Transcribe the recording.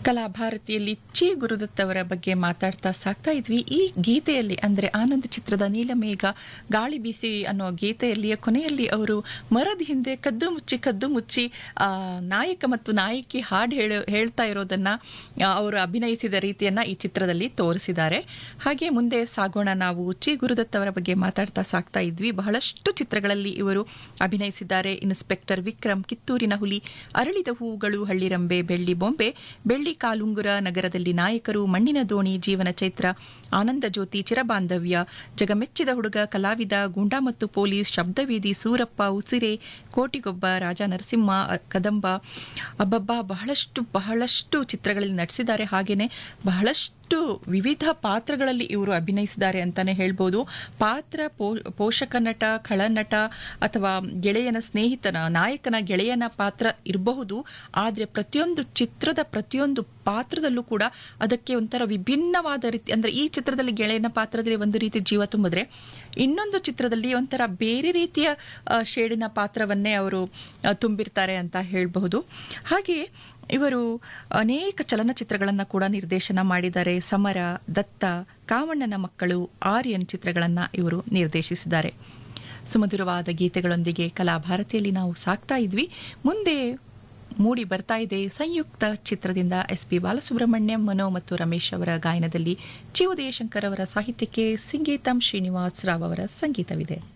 ಕಲಾಭಾರತಿಯಲ್ಲಿ ಚಿ ಗುರುದತ್ ಅವರ ಬಗ್ಗೆ ಮಾತಾಡ್ತಾ ಸಾಕ್ತಾ ಇದ್ವಿ ಈ ಗೀತೆಯಲ್ಲಿ ಅಂದ್ರೆ ಆನಂದ್ ಚಿತ್ರದ ನೀಲಮೇಘ ಗಾಳಿ ಬೀಸಿ ಅನ್ನೋ ಗೀತೆಯಲ್ಲಿಯ ಕೊನೆಯಲ್ಲಿ ಅವರು ಮರದ ಹಿಂದೆ ಕದ್ದು ಮುಚ್ಚಿ ಕದ್ದು ಮುಚ್ಚಿ ಆ, ನಾಯಕ ಮತ್ತು ನಾಯಕಿ ಹಾಡು ಹೇಳ ಹೇಳ್ತಾ ಇರೋದನ್ನ ಆ, ಅವರು ಅಭಿನಯಿಸಿದ ರೀತಿಯನ್ನ ಈ ಚಿತ್ರದಲ್ಲಿ ತೋರಿಸಿದ್ದಾರೆ ಹಾಗೆ ಮುಂದೆ ಸಾಗೋಣ ನಾವು ಚಿ ಗುರುದತ್ ಅವರ ಬಗ್ಗೆ ಮಾತಾಡ್ತಾ ಸಾಕ್ತಾ ಇದ್ವಿ ಬಹಳಷ್ಟು ಚಿತ್ರಗಳಲ್ಲಿ ಇವರು ಅಭಿನಯಿಸಿದ್ದಾರೆ ಇನ್ಸ್ಪೆಕ್ಟರ್ ವಿಕ್ರಮ್ ಕಿತ್ತೂರಿನ ಹುಲಿ ಅರಳಿದ ಹೂಗಳು ಹಳ್ಳಿರಂಬೆ ಬೆಳ್ಳಿ ಬೊಂಬೆ ಬೆಳ್ಳಿ ಕಾಲುಂಗುರ ನಗರದಲ್ಲಿ ನಾಯಕರು ಮಣ್ಣಿನ ದೋಣಿ ಜೀವನ ಚೈತ್ರ ಆನಂದ ಜ್ಯೋತಿ ಚಿರಬಾಂಧವ್ಯ ಜಗಮೆಚ್ಚಿದ ಹುಡುಗ ಕಲಾವಿದ ಗೂಂಡಾ ಮತ್ತು ಪೊಲೀಸ್ ಶಬ್ದವೇದಿ ಸೂರಪ್ಪ ಉಸಿರೆ ಕೋಟಿಗೊಬ್ಬ ರಾಜ ನರಸಿಂಹ ಅ- ಕದಂಬ ಅಬ್ಬಬ್ಬ ಬಹಳಷ್ಟು ಬಹಳಷ್ಟು ಚಿತ್ರಗಳಲ್ಲಿ ನಟಿಸಿದ್ದಾರೆ ಹಾಗೇನೆ ಬಹಳಷ್ಟು ವಿವಿಧ ಪಾತ್ರಗಳಲ್ಲಿ ಇವರು ಅಭಿನಯಿಸಿದ್ದಾರೆ ಅಂತಾನೆ ಹೇಳ್ಬೋದು ಪಾತ್ರ ಪೋ- ಪೋಷಕ ನಟ ಖಳನಟ ಅಥವಾ ಗೆಳೆಯನ ಸ್ನೇಹಿತನ ನಾಯಕನ ಗೆಳೆಯನ ಪಾತ್ರ ಇರಬಹುದು ಆದರೆ ಪ್ರತಿಯೊಂದು ಚಿತ್ರದ ಪ್ರತಿಯೊಂದು ಪಾತ್ರದಲ್ಲೂ ಕೂಡ ಅದಕ್ಕೆ ಒಂಥರ ವಿಭಿನ್ನವಾದ ರೀತಿ ಅಂದ್ರೆ ಈ ಚಿತ್ರದಲ್ಲಿ ಗೆಳೆಯನ ಪಾತ್ರದಲ್ಲಿ ಒಂದು ರೀತಿ ಜೀವ ತುಂಬಿದ್ರೆ ಇನ್ನೊಂದು ಚಿತ್ರದಲ್ಲಿ ಒಂಥರ ಬೇರೆ ರೀತಿಯ ಆ, ಶೇಡಿನ ಪಾತ್ರವನ್ನೇ ಅವರು ಆ, ತುಂಬಿರ್ತಾರೆ ಅಂತ ಹೇಳಬಹುದು ಹಾಗೆ ಇವರು ಅನೇಕ ಚಲನಚಿತ್ರಗಳನ್ನು ಕೂಡ ನಿರ್ದೇಶನ ಮಾಡಿದ್ದಾರೆ ಸಮರ ದತ್ತ ಕಾಮಣ್ಣನ ಮಕ್ಕಳು ಆರ್ಯನ್ ಚಿತ್ರಗಳನ್ನ ಇವರು ನಿರ್ದೇಶಿಸಿದ್ದಾರೆ ಸುಮಧುರವಾದ ಗೀತೆಗಳೊಂದಿಗೆ ಕಲಾಭಾರತಿಯಲ್ಲಿ ನಾವು ಸಾಕ್ತಾ ಇದ್ವಿ ಮುಂದೆ ಮೂಡಿ ಬರ್ತಾ ಇದೆ ಸಂಯುಕ್ತ ಚಿತ್ರದಿಂದ ಎಸ್ ಪಿ ಬಾಲಸುಬ್ರಹ್ಮಣ್ಯಂ ಮನೋ ಮತ್ತು ರಮೇಶ್ ಅವರ ಗಾಯನದಲ್ಲಿ ಚಿ ಉದಯಶಂಕರ್ ಅವರ ಸಾಹಿತ್ಯಕ್ಕೆ ಸಿಂಗೀತಂ ಶ್ರೀನಿವಾಸ್ ರಾವ್ ಅವರ ಸಂಗೀತವಿದೆ